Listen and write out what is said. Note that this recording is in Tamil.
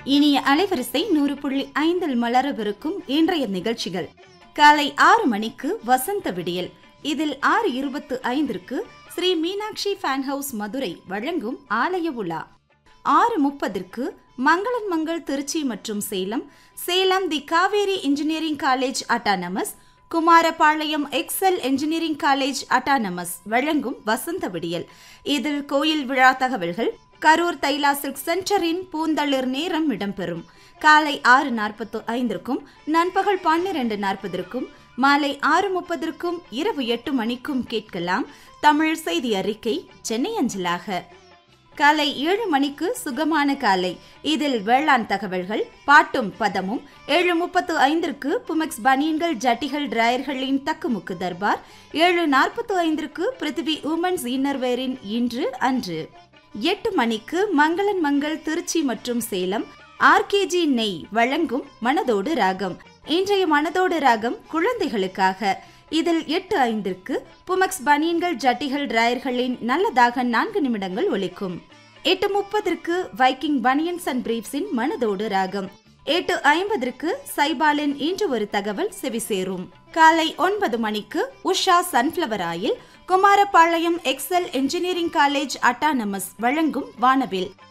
இனிய அலைவரிசை நூறு புள்ளி ஐந்தில் மலரவிருக்கும் இன்றைய நிகழ்ச்சிகள் காலை ஆறு மணிக்கு வசந்த விடியல் இதில் ஆறு இருபத்து ஐந்திற்கு ஸ்ரீ மீனாட்சி ஃபேன் ஹவுஸ் மதுரை வழங்கும் ஆலய உலா ஆறு முப்பதற்கு மங்களன் மங்கள் திருச்சி மற்றும் Salem Salem the Kaveri engineering college autonomous Kumarapalayam Excel engineering college autonomous வழங்கும் வசந்த விடியல் இதில் கோயில் விழா தகவல்கள் கரூர் தைலா சில்க் சென்டரின் பூந்தளிர் நேரம் இடம்பெறும் காலை ஆறு நாற்பத்து ஐந்திற்கும் நண்பகல் பன்னிரண்டு நாற்பதற்கும் மாலை ஆறு முப்பதற்கும் இரவு எட்டு மணிக்கும் கேட்கலாம் தமிழ் செய்தி அறிக்கை சென்னை அஞ்சலாக காலை ஏழு மணிக்கு சுகமான காலை இதில் வேளாண் தகவல்கள் பாட்டும் பதமும் ஏழு முப்பத்து ஐந்திற்கு புமெக்ஸ் பனியன்கள் ஜட்டிகள் டிராயர்களின் தக்குமுக்கு தர்பார் ஏழு நாற்பத்து ஐந்திற்கு பிருத்திவி உமன்ஸ் இன்னர்வேரின் இன்று அன்று எட்டு மணிக்கு மங்களன் மங்கள் திருச்சி மற்றும் சேலம் ஆர்கேஜி நெய் வழங்கும் மனதோடு ராகம் இன்றைய மனதோடு ராகம் குழந்தைகளுக்காக இதில் எட்டு ஐந்திற்கு புமக்ஸ் பனியன்கள் ஜட்டிகள் டிராயர்களின் நல்லதாக நான்கு நிமிடங்கள் ஒலிக்கும் எட்டு முப்பதற்கு வைக்கிங் பனியன்ஸ் அண்ட் பிரீப்ஸின் மனதோடு ராகம் எட்டு ஐம்பதற்கு சைபாலின் இன்று ஒரு தகவல் செவிசேரும் காலை ஒன்பது மணிக்கு Usha sunflower oil Kumarapalayam Excel engineering college autonomous வழங்கும் வானவில்